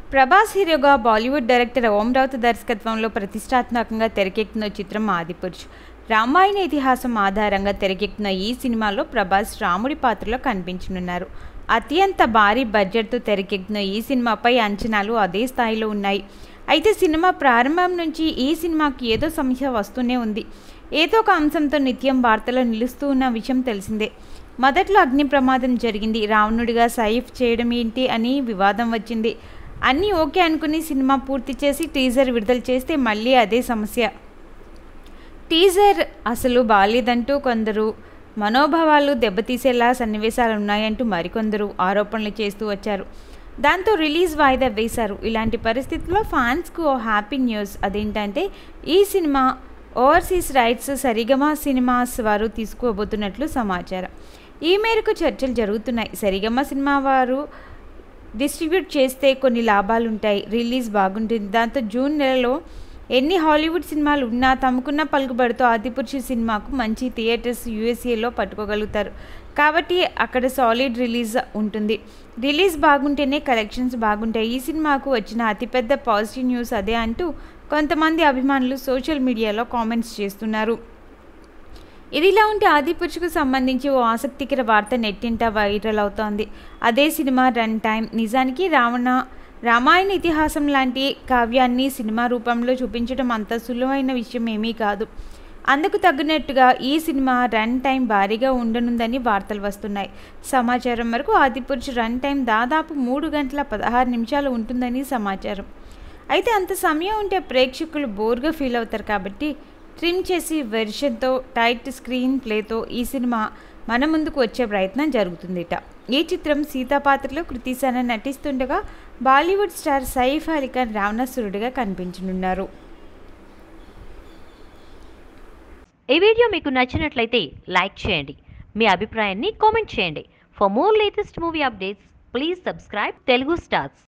ప్రభాస్ హీరోగా బాలీవుడ్ డైరెక్టర్ ఓం రావుత్ దర్శకత్వంలో ప్రతిష్టాత్మకంగా తెరకెక్కుతున్న చిత్రం ఆదిపురుష్ రామాయణ ఇతిహాసం ఆధారంగా తెరకెక్కుతున్న ఈ సినిమాలో ప్రభాస్ రాముడి పాత్రలో కనిపించనున్నారు అత్యంత భారీ బడ్జెట్తో తెరకెక్కుతున్న ఈ సినిమాపై అంచనాలు అదే స్థాయిలో ఉన్నాయి అయితే సినిమా ప్రారంభం నుంచి ఈ సినిమాకి ఏదో సమస్య వస్తూనే ఉంది ఏదో ఒక అంశంతో నిత్యం వార్తలో నిలుస్తూ ఉన్న విషయం తెలిసిందే మొదట్లో అగ్ని ప్రమాదం జరిగింది రావణుడిగా సైఫ్ చేయడం ఏంటి అని వివాదం వచ్చింది అన్నీ ఓకే అనుకుని సినిమా పూర్తి చేసి టీజర్ విడుదల చేస్తే మళ్ళీ అదే సమస్య టీజర్ అసలు బాలేదంటూ కొందరు మనోభావాలు దెబ్బతీసేలా సన్నివేశాలు ఉన్నాయంటూ మరికొందరు ఆరోపణలు చేస్తూ వచ్చారు దాంతో రిలీజ్ వాయిదా వేశారు ఇలాంటి పరిస్థితుల్లో ఫ్యాన్స్కు ఓ హ్యాపీ న్యూస్ అదేంటంటే ఈ సినిమా ఓవర్సీస్ రైట్స్ సరిగమా సినిమాస్ వారు తీసుకోబోతున్నట్లు సమాచారం ఈ మేరకు చర్చలు జరుగుతున్నాయి సరిగమ సినిమా వారు డిస్ట్రిబ్యూట్ చేస్తే కొన్ని లాభాలు ఉంటాయి రిలీజ్ బాగుంటుంది దాంతో జూన్ నెలలో ఎన్ని హాలీవుడ్ సినిమాలు ఉన్నా తమకున్న పలుకుబడితో ఆదిపురుషు సినిమాకు మంచి థియేటర్స్ యూఎస్ఏలో పట్టుకోగలుగుతారు కాబట్టి అక్కడ సాలిడ్ రిలీజ్ ఉంటుంది రిలీజ్ బాగుంటేనే కలెక్షన్స్ బాగుంటాయి ఈ సినిమాకు వచ్చిన అతిపెద్ద పాజిటివ్ న్యూస్ అదే అంటూ కొంతమంది అభిమానులు సోషల్ మీడియాలో కామెంట్స్ చేస్తున్నారు ఇదిలా ఉంటే ఆదిపురుషుకు సంబంధించి ఓ ఆసక్తికర వార్త నెట్టింట వైరల్ అవుతోంది అదే సినిమా రన్ టైం నిజానికి రావణ రామాయణ ఇతిహాసం లాంటి కావ్యాన్ని సినిమా రూపంలో చూపించడం అంత సులువైన విషయం ఏమీ కాదు అందుకు తగ్గినట్టుగా ఈ సినిమా రన్ టైం భారీగా ఉండనుందని వార్తలు వస్తున్నాయి సమాచారం వరకు ఆదిపురుషు రన్ టైం దాదాపు మూడు గంటల పదహారు నిమిషాలు ఉంటుందని సమాచారం అయితే అంత సమయం ఉంటే ప్రేక్షకులు బోర్గా ఫీల్ అవుతారు కాబట్టి ట్రిమ్ చేసి వెర్షన్తో టైట్ స్క్రీన్ ప్లేతో ఈ సినిమా మన ముందుకు వచ్చే ప్రయత్నం జరుగుతుందిట ఈ చిత్రం సీతా పాత్రలో కృతి సనన్ నటిస్తుండగా బాలీవుడ్ స్టార్ సైఫ్ అలీ ఖాన్ రావణాసురుడిగా కనిపించనున్నారు ఈ వీడియో మీకు నచ్చినట్లయితే లైక్ చేయండి మీ అభిప్రాయాన్ని కామెంట్ చేయండి for more latest movie updates please subscribe Telugu stars